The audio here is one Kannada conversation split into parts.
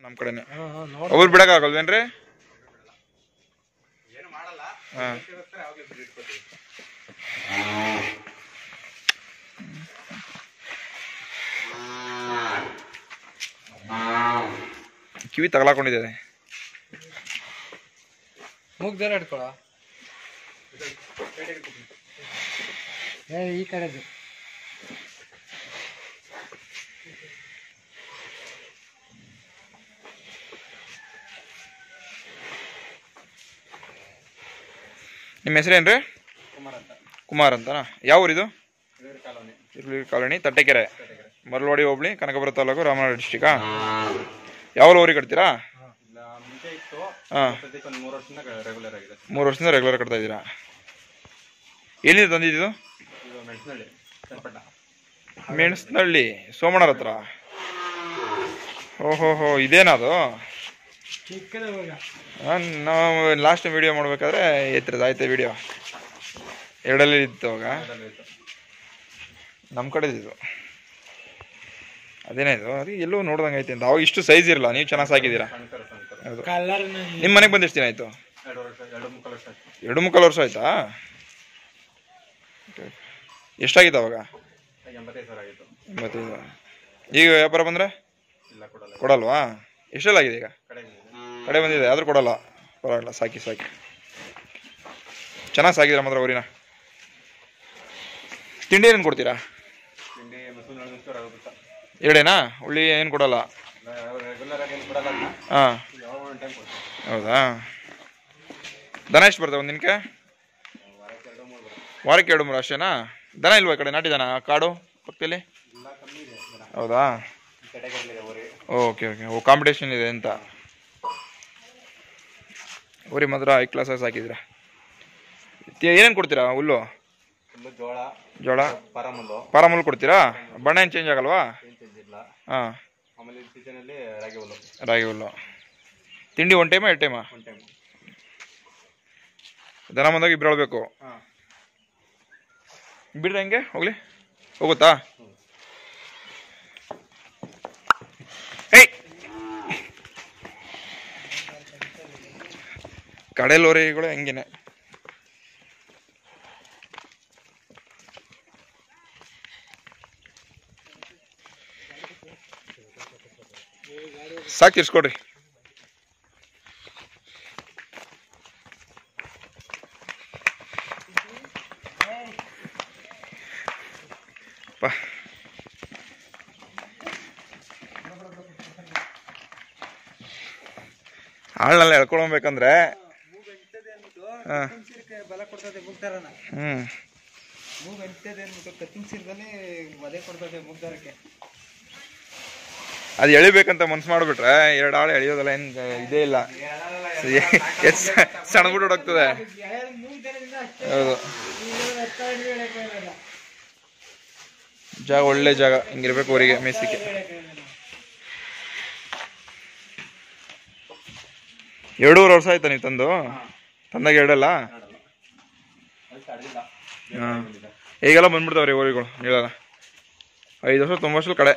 ನಮ್ಮ ಕಡೆನೆ ಹಾಂ ಹಾಂ ನೋಡ ಅವ್ರು ಬಿಡಕ್ಕಾಗಲ್ವೇನ್ರಿ ಏನು ಮಾಡಲ್ಲ ಹಾಂ ಬೇಕಿರೋಸ್ಕರ ಯಾವಾಗ್ಲೂ ಬಿಟ್ಟು ಇಟ್ಕೊತೀವಿ ಕಿವಿ ತಗಲಾಕೊಂಡಿದೆ ಮುಗ್ದರ ಹಿಡ್ಕೊಳ ಏ ಈ ಕಡೆದು ನಿಮ್ಮ ಹೆಸರೇನ್ರಿ ಕುಮಾರ್ ಅಂತ ಕುಮಾರ್ ಅಂತನಾ ಯಾವ ಊರಿದು ಇದ್ರ ಕಾಲೋನಿ ಇರ್ಲಿ ಕಾಲೋನಿ ತಟ್ಟೆಕೆರೆ ಕಡೆಗೆ ಮರಳವಾಡಿ ಹೋಬಳಿ ಕನಕಪುರ ತಾಲೂಕು ರಾಮನಗರ ಡಿಸ್ಟಿಕಾ ಯಾವ ಊರಿಗೆ ಕಟ್ತೀರಾ ಇಲ್ಲ ಮುಂಚೆ ಇತ್ತು ಹಾಂ ಸದ್ಯಕ್ಕೆ ಒಂದು ಮೂರು ವರ್ಷದಿಂದ ರೆಗ್ಯುಲರ್ ಆಗಿದೆ ಮೂರು ವರ್ಷದಿಂದ ರೆಗ್ಯುಲರ್ ಕಟ್ತಾ ಇದ್ದೀರಾ ಎಲ್ಲಿಂದ ತಂದಿದ್ದು ಇದು ಮೆಣಸಿನಳ್ಳಿ ಚನ್ನಪಟ್ಟಣ ಮೆಣಸನಹಳ್ಳಿ ಸೋಮಣ್ಣರ ಹತ್ರ ಓಹೋ ಹೋ ಇದೇನದು ಚಿಕ್ಕದ ಹೋಗ ನಾನ್- ನಾವು ಲಾಸ್ಟ್ ವಿಡಿಯೋ ಮಾಡ್ಬೇಕಾದ್ರೆ ಎತ್ತರದ ಆಯ್ತು ವಿಡಿಯೋ ಎರಡಲ್ಲಿ ಇತ್ತು ಅವಾಗ ಅದರಲ್ಲಿ ಇತ್ತು ನಮ್ಮ ಕಡೆ ಇದು ಅದೇನೇ ಇದು ಅದು ಎಲ್ಲೋ ನೋಡ್ದಂಗೆ ಐತೆ ಅಂತ ಅವಾಗ ಇಷ್ಟು ಸೈಜ್ ಇರಲ್ಲ ನೀವು ಚೆನ್ನಾಗಿ ಸಾಕಿದ್ದೀರಾ ಸಣ್ಣ ಸಣ್ಣ ಹೌದು ಕಲರ್ ನಿಮ್ಮ ಮನೆಗೆ ಬಂದು ಎಷ್ಟು ದಿನ ಆಯಿತು ಎರಡು ವರ್ಷ ಎರಡು ಮುಕ್ಕಾಲು ವರ್ಷ ಆಯ್ತು ಎರಡು ಮುಕ್ಕಾಲು ವರ್ಷ ಆಯ್ತಾ ಎಷ್ಟಾಗಿತ್ತು ಅವಾಗ ಎಂಬತ್ತೈದು ಸಾವಿರ ಆಗಿತ್ತು ಎಂಬತ್ತೈದು ಈಗ ವ್ಯಾಪಾರ ಬಂದರೆ ಇಲ್ಲ ಕೊಡಲ್ಲ ಕೊಡಲ್ವಾ ಎಷ್ಟೆಲ್ಲ ಆಗಿದೆ ಈಗ ಕಡೆಗೆ ಕಡೆ ಬಂದಿದೆ ಆದರೂ ಕೊಡಲ್ಲ ಪರವಾಗಿಲ್ಲ ಸಾಕಿ ಸಾಕಿ ಚೆನ್ನಾಗಿ ಸಾಕಿದ್ರ ಮಾತ್ರ ಊರಿನ ತಿಂಡಿ ಏನು ಕೊಡ್ತೀರಾ ತಿಂಡಿ ಮಸೂರು ನಳಿಸ್ತಾರೆ ಆಗುತ್ತೆ ಎರಡೇನಾ ಉಳ್ಳಿ ಏನು ಕೊಡಲ್ಲ ರೆಗ್ಯುಲರ್ ಆಗಿ ಏನು ಕೊಡಲ್ಲ ಅದನ್ನ ಹಾಂ ಯಾವಾಗ ಒಂದು ಟೈಮ್ ಕೊಡ್ತೀವಿ ಹೌದಾ ದನ ಎಷ್ಟು ಬರ್ತವೆ ಒಂದು ದಿನಕ್ಕೆ ವಾರಕ್ಕೆ ಎರಡು ಮೂರು ಬರುತ್ತೆ ವಾರಕ್ಕೆ ಎರಡು ಮೂರು ಅಷ್ಟೇನಾ ದನ ಇಲ್ವಾ ಈ ಕಡೆ ನಾಟಿ ದನ ಕಾಡು ಪಕ್ಕದಲ್ಲಿ ಇಲ್ಲ ಕಮ್ಮಿ ಇದೆ ಜನ ಹೌದಾ ಈ ಕಡೆಗೆ ಊರಿ ಓಕೆ ಓಕೆ ಓ ಕಾಂಪಿಟೇಷನ್ ಇದೆ ಅಂತ ಊರಿ ಮಾತ್ರ ಹೈ ಕ್ಲಾಸಾಗಿ ಸಾಕಿದ್ದೀರಾ ಏನೇನು ಕೊಡ್ತೀರಾ ಹುಲ್ಲು ಫುಲ್ಲು ಜೋಳ ಜೋಳ ಪರಮಲ್ಲು ಪಾರಮ್ ಹುಲ್ಲು ಕೊಡ್ತೀರಾ ಬಣ್ಣ ಏನು ಚೇಂಜ್ ಆಗಲ್ವಾ ಏನು ಚೇಂಜಿಲ್ಲ ಹಾಂ ಆಮೇಲೆ ಈ ಸೀಸನಲ್ಲಿ ರಾಗಿ ಹುಲ್ಲು ರಾಗಿ ಹುಲ್ಲು ತಿಂಡಿ ಒನ್ ಟೈಮಾ ಎರಡು ಟೈಮಾ ಒಂದು ಟೈಮ್ ದನ ಬಂದಾಗ ಇಬ್ರು ಹೇಳ್ಬೇಕು ಹಾಂ ಬಿಡ್ರಿ ಹೆಂಗೆ ಹೋಗ್ಲಿ ಹೋಗುತ್ತಾ ಕಡೆಲೋರಿಗಳು ಹೆಂಗೇನೆ ಸಾಕು ತಿರ್ಸ್ಕೊಡ್ರಿ ಪ ಆಳ್ನೆಲ್ಲ ಎಳ್ಕೊಳ್ಬೇಕಂದ್ರೆ ಹಾಂ ಬಲ ಕೊಡ್ತದೆ ಮುಗ್ದಾರನ ಹ್ಞೂ ಮೂಗ್ ಎಂತದೆ ಅಂದ್ಬಿಟ್ಟು ಕತ್ತಿಂಗ್ ಸಿರ್ದಲ್ಲಿ ವಧೆ ಕೊಡ್ತದೆ ಮುಗ್ದಾರಕ್ಕೆ ಅದು ಎಳಿಬೇಕಂತ ಮನ್ಸು ಮಾಡಿಬಿಟ್ರೆ ಎರಡು ಆಳು ಎಳೆಯೋದಲ್ಲ ಏನು ಇದೇ ಇಲ್ಲ ಎಷ್ಟು ಸಣ್ಣಬಿಟ್ಟು ಹೋಗ್ತದೆ ಹೌದು ಜಾಗ ಒಳ್ಳೆ ಜಾಗ ಹಿಂಗಿರ್ಬೇಕು ಅವರಿಗೆ ಮೇಯ್ಸಿಕ್ಕೆ ಎರಡೂವರೆ ವರ್ಷ ಆಯ್ತಾ ನೀವು ತಂದು ತಂದಾಗ ಎರಡಲ್ಲ ಅದು ತಡೆದಿಲ್ಲ ಹಾಂ ಈಗೆಲ್ಲ ಬಂದ್ಬಿಡ್ತಾವ್ರಿ ಊರಿಗಳು ಹೇಳಲ್ಲ ಐದು ವರ್ಷ ತುಂಬ ವರ್ಷದ ಕಡೆ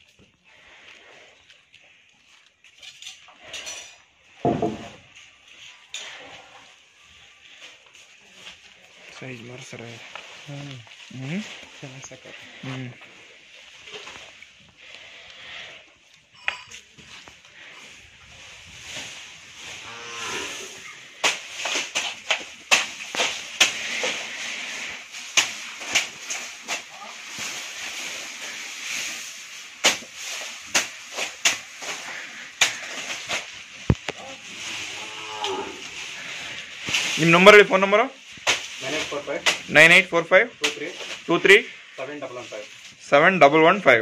ಸೈಜ್ ಮಾರ ಸರ ಹ್ಞೂ ಚೆನ್ನಾಗಿ ಸಾಕು ಹ್ಞೂ ನಿಮ್ಮ ನಂಬರ್ ಹೇಳಿ phone number nine eight four five nine eight four five two three two three seven double one five seven double one five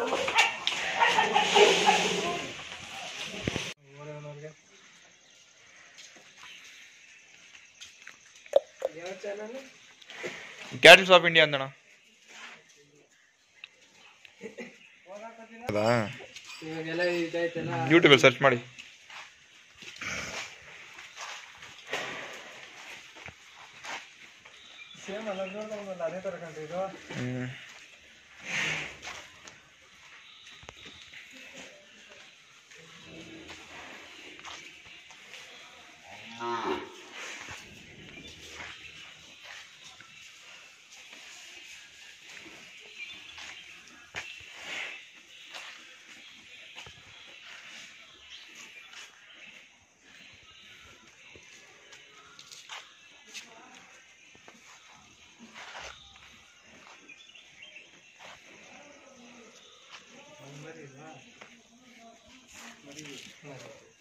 cattles of India ಅಂದಣ ಹೌದಾ ಇವಾಗೆಲ್ಲ ಇದೈತಲ್ಲ ಯೂಟ್ಯೂಬಲ್ಲಿ ಸರ್ಚ್ ಮಾಡಿ ಸೇಮ್ ಅಲ್ಲ ನೋಡ್ಕೊಂಬಲ್ಲ ಅದೇ ತರ ಕಂಡ್ರಿ ಇದು ಹ್ಞೂ ಮರಿ